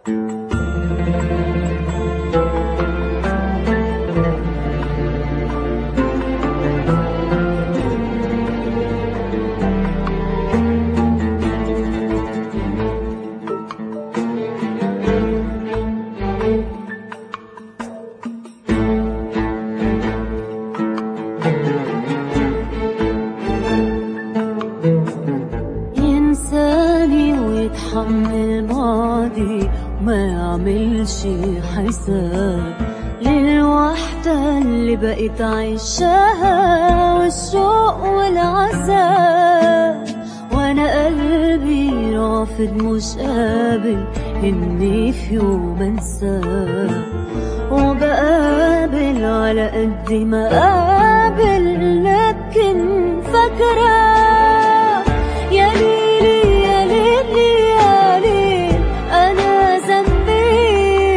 ينساني ويتحمل بعدي وما يعملش حساب للوحدة اللي بقيت عايشاها والشوق والعذاب وانا قلبي رافض مش قابل اني في يوم انساه وبقابل على قد ما قابل لكن فاكرة يا ليلي يا ليلي يا ليل أنا ذنبي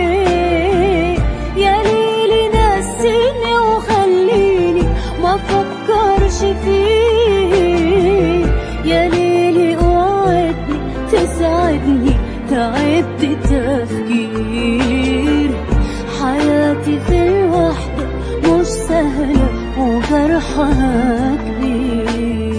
يا ليلي نسيني وخليني ما فكرش فيه يا ليلي اوعدني تساعدني تعبت تفكير حياتي في الوحدة مش سهلة وجرحها كبير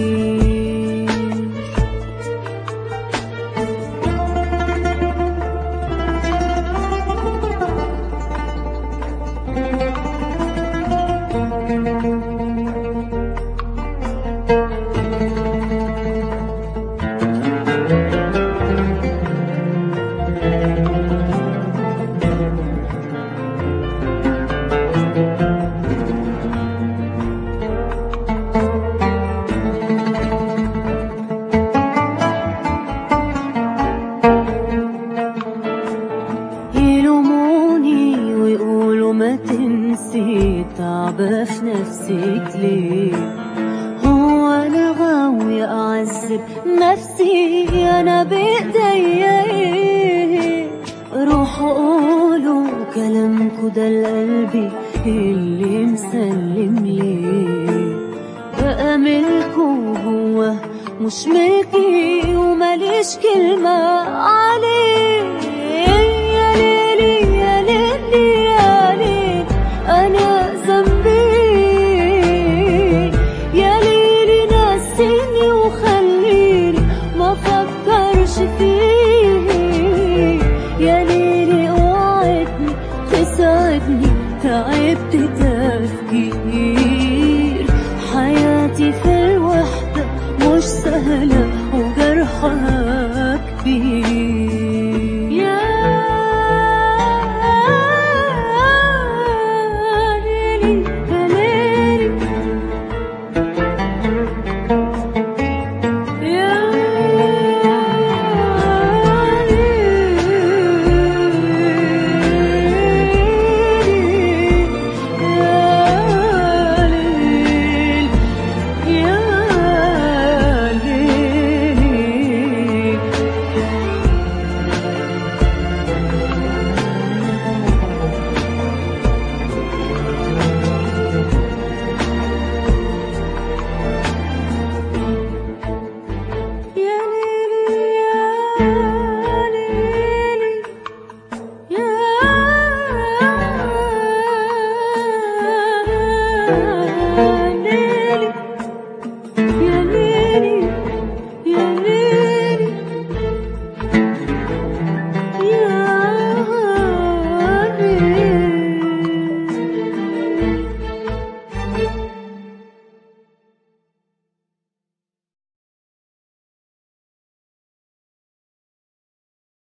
يلوموني ويقولوا ما تنسي تعب في نفسك ليه هو انا غاوية اعذب نفسي انا بايديا ايه روحوا قولوا كلامكوا ده لقلبي اللي مسلم ليه بقى ملكه هو مش ملكي ومليش كلمة عليه يا ليلي يا ليلي يا ليل أنا ذنبي يا ليلي نسيني وخليني ما فكرش فيه يا ليلي اوعدني تساعدني تعبت